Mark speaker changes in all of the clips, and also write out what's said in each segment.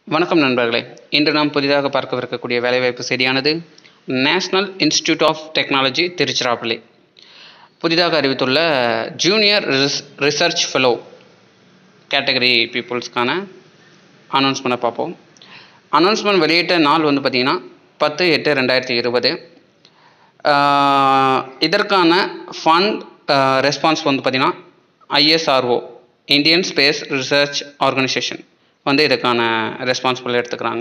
Speaker 1: வணக்கம் நண்பர்களே இன்று நாம் புதிதாக பார்க்கவிருக்கக்கூடிய வேலைவாய்ப்பு செய்தியானது National Institute of Technology Tiruchirappalli புதிதாக அறிவித்துள்ள ஜூனியர் ரிஸ் ரிசர்ச் ஃபெலோ கேட்டகரி பீப்புள்ஸ்க்கான அனௌன்ஸ்மெண்ட்டை பார்ப்போம் அனௌன்ஸ்மெண்ட் வெளியிட்ட நாள் வந்து பார்த்திங்கன்னா பத்து எட்டு ரெண்டாயிரத்தி இருபது இதற்கான ஃபண்ட் ரெஸ்பான்ஸ் வந்து பார்த்திங்கன்னா ISRO Indian Space Research Organisation வந்து இதுக்கான ரெஸ்பான்சிபிள் எடுத்துக்கிறாங்க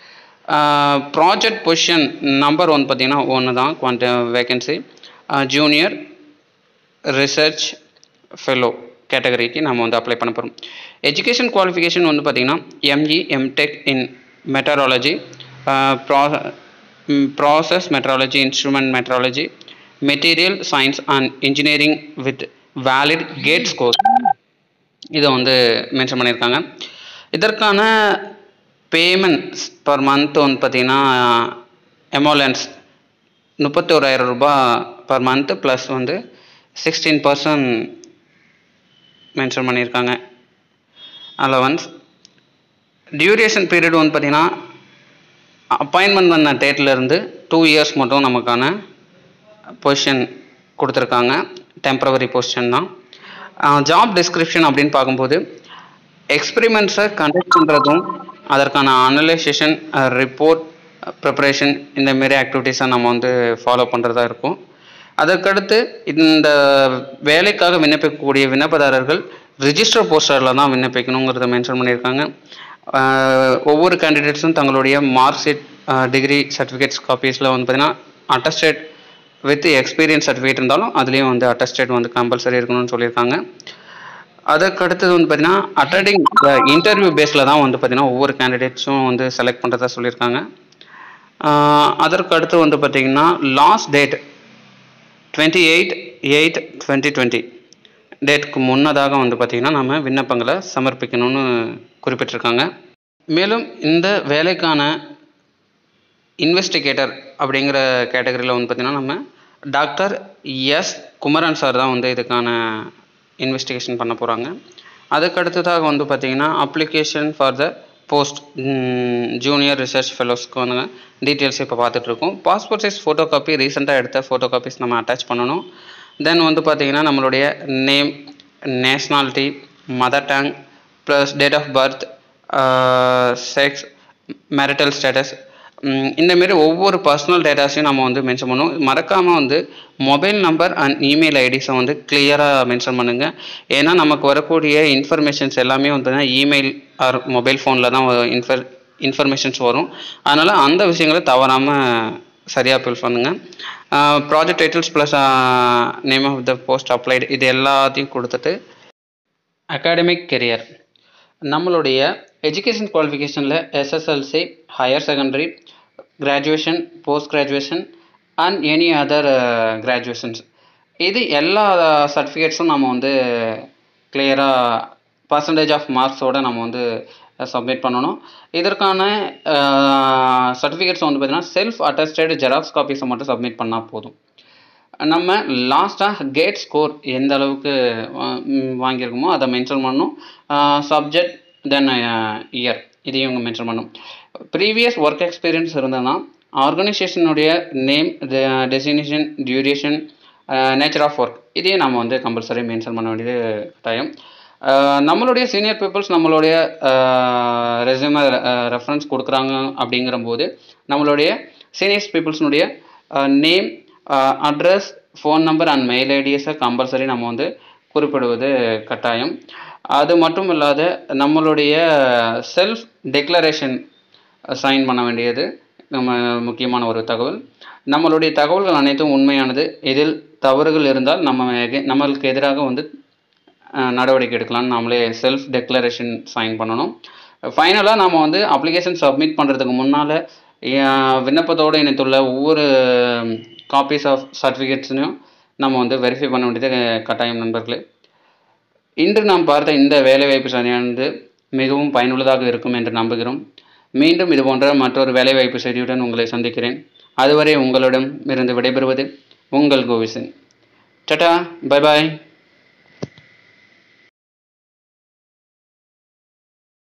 Speaker 1: ப்ராஜெக்ட் பொசிஷன் நம்பர் வந்து பார்த்திங்கன்னா ஒன்று தான் குவான்ட வேகன்சி ஜூனியர் ரிசர்ச் ஃபெலோ கேட்டகரிக்கு நம்ம வந்து அப்ளை பண்ண போகிறோம் எஜுகேஷன் குவாலிஃபிகேஷன் வந்து பார்த்திங்கன்னா எம்இ எம்டெக் இன் மெட்டராலஜி ப்ரா process metallurgy instrument metallurgy material science and engineering with valid GATE score இதை வந்து மென்ஷன் பண்ணியிருக்காங்க இதற்கான பேமெண்ட்ஸ் பர் மந்த் வந்து பார்த்திங்கன்னா எமோலன்ஸ் முப்பத்தோராயிரம் ரூபாய் பர் மந்த்து ப்ளஸ் வந்து சிக்ஸ்டீன் பர்சன்ட் மென்ஷன் பண்ணியிருக்காங்க அலவன்ஸ் டியூரேஷன் பீரியட் வந்து பார்த்திங்கன்னா அப்பாயின்மெண்ட் பண்ண டேட்லேருந்து டூ இயர்ஸ் மட்டும் நமக்கான பொசிஷன் கொடுத்துருக்காங்க டெம்ப்ரவரி பொசிஷன் தான் ஜாப் டிஸ்கிரிப்ஷன் அப்படின்னு பார்க்கும்போது எக்ஸ்பெரிமெண்ட்ஸை கண்டக்ட் பண்ணுறதும் அதற்கான அனலைசேஷன் ரிப்போர்ட் ப்ரிப்பரேஷன் இந்தமாரி ஆக்டிவிட்டீஸை நம்ம வந்து ஃபாலோ பண்ணுறதா இருக்கும் அதற்கடுத்து இந்த வேலைக்காக விண்ணப்பிக்கக்கூடிய விண்ணப்பதாரர்கள் ரிஜிஸ்டர் போஸ்டரில் தான் விண்ணப்பிக்கணுங்கிறத மென்ஷன் பண்ணியிருக்காங்க ஒவ்வொரு கேண்டிடேட்ஸும் தங்களுடைய மார்க் ஷீட் டிகிரி சர்டிஃபிகேட்ஸ் காப்பீஸில் வந்து பார்த்திங்கன்னா அட்டஸ்டேட் வித் எக்ஸ்பீரியன்ஸ் சர்டிஃபிகேட் இருந்தாலும் அதுலேயும் வந்து அட்டஸ்டேட் வந்து கம்பல்சரி இருக்கணும்னு சொல்லியிருக்காங்க அதற்கு அடுத்தது வந்து பார்த்திங்கன்னா அட்டண்டிங் இன்டர்வியூ பேஸில் தான் வந்து பார்த்திங்கன்னா ஒவ்வொரு கேண்டிடேட்ஸும் வந்து செலக்ட் பண்ணுறதா சொல்லியிருக்காங்க அதற்கு அடுத்து வந்து பார்த்திங்கன்னா last date twenty eight eight twenty twenty டேட்டுக்கு முன்னதாக வந்து பார்த்திங்கன்னா நம்ம விண்ணப்பங்களை சமர்ப்பிக்கணும்னு குறிப்பிட்டிருக்காங்க மேலும் இந்த வேலைக்கான இன்வெஸ்டிகேட்டர் அப்படிங்கிற கேட்டகரியில் வந்து பார்த்திங்கன்னா நம்ம டாக்டர் எஸ் குமரன் சார் தான் வந்து இதுக்கான இன்வெஸ்டிகேஷன் பண்ண போகிறாங்க அதுக்கு அடுத்ததாக வந்து பார்த்திங்கன்னா application for the post junior research ஃபெலோஸ்க்கு வந்து டீட்டெயில்ஸ் இப்போ பார்த்துட்ருக்கோம் பாஸ்போர்ட் சைஸ் ஃபோட்டோ காப்பி ரீசெண்டாக எடுத்த ஃபோட்டோ காப்பீஸ் நம்ம அட்டாச் பண்ணணும் தென் வந்து பார்த்திங்கன்னா நம்மளுடைய name nationality mother tongue plus date of birth sex marital status இந்தமாரி ஒவ்வொரு பர்சனல் டேட்டாஸையும் நம்ம வந்து மென்ஷன் பண்ணுவோம் மறக்காமல் வந்து மொபைல் நம்பர் அண்ட் இமெயில் ஐடிஸை வந்து கிளியராக மென்ஷன் பண்ணுங்கள் ஏன்னா நமக்கு வரக்கூடிய இன்ஃபர்மேஷன்ஸ் எல்லாமே வந்து இமெயில் ஆர் மொபைல் ஃபோனில் தான் இன்ஃபர் இன்ஃபர்மேஷன்ஸ் வரும் அதனால் அந்த விஷயங்களை தவறாமல் சரியாக ஃபில் பண்ணுங்கள் project titles plus name of the post applied இது எல்லாத்தையும் கொடுத்துட்டு அகாடமிக் கெரியர் நம்மளுடைய எஜுகேஷன் குவாலிஃபிகேஷனில் SSLC higher secondary graduation post graduation and any other கிராஜுவேஷன்ஸ் இது எல்லா சர்டிஃபிகேட்ஸும் நம்ம வந்து கிளியராக பர்சன்டேஜ் ஆஃப் மார்க்ஸோடு நம்ம வந்து சப்மிட் பண்ணணும் இதற்கான சர்டிஃபிகேட்ஸ் வந்து பார்த்திங்கன்னா செல்ஃப் அட்டஸ்டட் ஜெராக்ஸ் காப்பீஸை மட்டும் சப்மிட் பண்ணால் போதும் நம்ம லாஸ்ட்டாக கேட் ஸ்கோர் எந்த அளவுக்கு வாங்கியிருக்கோமோ அதை மென்ஷன் பண்ணணும் சப்ஜெக்ட் தென் இயர் இதையும் இவங்க மென்ஷன் பண்ணும் ப்ரீவியஸ் ஒர்க் எக்ஸ்பீரியன்ஸ் இருந்ததுன்னா ஆர்கனைசேஷனுடைய name designation duration nature of work இதையும் நம்ம வந்து கம்பல்சரி மென்ஷன் பண்ண வேண்டியது கட்டாயம் நம்மளுடைய சீனியர் பீப்புள்ஸ் நம்மளுடைய ரெசியூமை ரெஃபரன்ஸ் கொடுக்குறாங்க அப்படிங்கிற போது நம்மளுடைய சீனியர்ஸ் பீப்புள்ஸினுடைய name address phone number and mail ஐடியஸை கம்பல்சரி நம்ம வந்து குறிப்பிடுவது கட்டாயம் அது மட்டும் இல்லாத நம்மளுடைய செல்ஃப் டெக்ளரேஷன் சைன் பண்ண வேண்டியது நம்ம முக்கியமான ஒரு தகவல் நம்மளுடைய தகவல்கள் அனைத்தும் உண்மையானது இதில் தவறுகள் இருந்தால் நம்ம நம்மளுக்கு எதிராக வந்து நடவடிக்கை எடுக்கலாம்னு நம்மளே செல்ஃப் டெக்ளரேஷன் சைன் பண்ணணும் ஃபைனலாக நம்ம வந்து அப்ளிகேஷன் சப்மிட் பண்ணுறதுக்கு முன்னால் விண்ணப்பத்தோடு இணைத்துள்ள ஒவ்வொரு காப்பீஸ் ஆஃப் சர்டிஃபிகேட்ஸையும் நம்ம வந்து வெரிஃபை பண்ண வேண்டியது கட்டாயம் நண்பர்களே இன்று நாம் பார்த்த இந்த வேலைவாய்ப்பு சரியானது மிகவும் பயனுள்ளதாக இருக்கும் என்று நம்புகிறோம் மீண்டும் இது போன்ற மற்றொரு வேலைவாய்ப்பு செய்தியுடன் உங்களை சந்திக்கிறேன் அதுவரை உங்களிடம் இருந்து விடைபெறுவது உங்கள் கோவிசன் டட்டா பை பாய்